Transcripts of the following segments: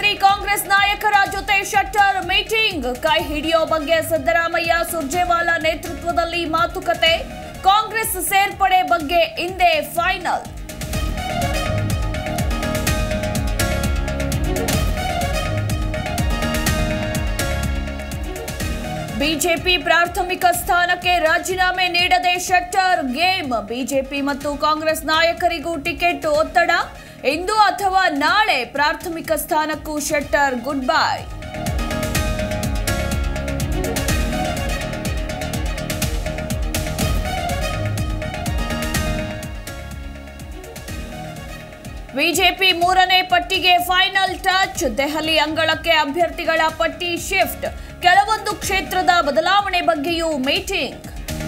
ನಗರದಲ್ಲಿ ಕಾಂಗ್ರೆಸ್ ನಾಯಕರ ಜೊತೆ ಶೆಟ್ಟರ್ ಮೀಟಿಂಗ್ ಕೈ ಹಿಡಿಯೋ ಬಗ್ಗೆ ಸಿದ್ದರಾಮಯ್ಯ ಸುರ್ಜೇವಾಲಾ ನೇತೃತ್ವದಲ್ಲಿ ಮಾತುಕತೆ ಕಾಂಗ್ರೆಸ್ ಸೇರ್ಪಡೆ ಬಗ್ಗೆ ಇಂದೇ ಫೈನಲ್ ಬಿಜೆಪಿ ಪ್ರಾಥಮಿಕ ಸ್ಥಾನಕ್ಕೆ ರಾಜೀನಾಮೆ ನೀಡದೆ ಶೆಟ್ಟರ್ ಗೇಮ್ ಬಿಜೆಪಿ ಮತ್ತು ಕಾಂಗ್ರೆಸ್ ನಾಯಕರಿಗೂ ಟಿಕೆಟ್ ಒತ್ತಡ ಇಂದು ಅಥವಾ ನಾಳೆ ಪ್ರಾಥಮಿಕ ಸ್ಥಾನಕ್ಕೂ ಶೆಟ್ಟರ್ ಗುಡ್ ಬೈ ಬಿಜೆಪಿ ಮೂರನೇ ಪಟ್ಟಿಗೆ ಫೈನಲ್ ಟಚ್ ದೆಹಲಿ ಅಂಗಳಕ್ಕೆ ಅಭ್ಯರ್ಥಿಗಳ ಪಟ್ಟಿ ಶಿಫ್ಟ್ ಕೆಲವೊಂದು ಕ್ಷೇತ್ರದ ಬದಲಾವಣೆ ಬಗ್ಗೆಯೂ ಮೀಟಿಂಗ್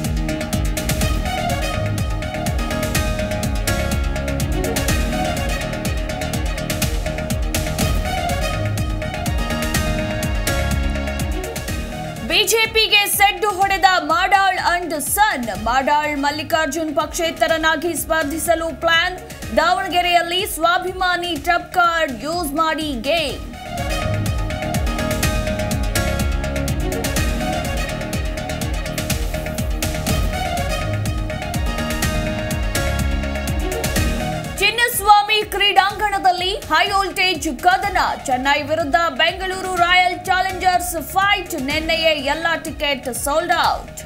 ಬಿಜೆಪಿಗೆ ಸೆಡ್ಡು ಹೊಡೆದ ಮಾಡಾಳ್ ಅಂಡ್ ಸನ್ ಮಾಡಾಳ್ ಮಲ್ಲಿಕಾರ್ಜುನ್ ಪಕ್ಷೇತರನಾಗಿ ಸ್ಪರ್ಧಿಸಲು ಪ್ಲಾನ್ ದಾವಣಗೆರೆಯಲ್ಲಿ ಸ್ವಾಭಿಮಾನಿ ಟಬ್ ಕಾರ್ಡ್ ಯೂಸ್ ಮಾಡಿ ಗೇಮ್ ಚಿನ್ನಸ್ವಾಮಿ ಕ್ರೀಡಾಂಗಣದಲ್ಲಿ ಹೈ ವೋಲ್ಟೇಜ್ ಕದನ ಚೆನ್ನೈ ವಿರುದ್ಧ ಬೆಂಗಳೂರು ರಾಯಲ್ ಚಾಲೆಂಜರ್ಸ್ ಫೈಟ್ ನಿನ್ನೆಯೇ ಎಲ್ಲ ಟಿಕೆಟ್ ಸೋಲ್ಡ್ ಔಟ್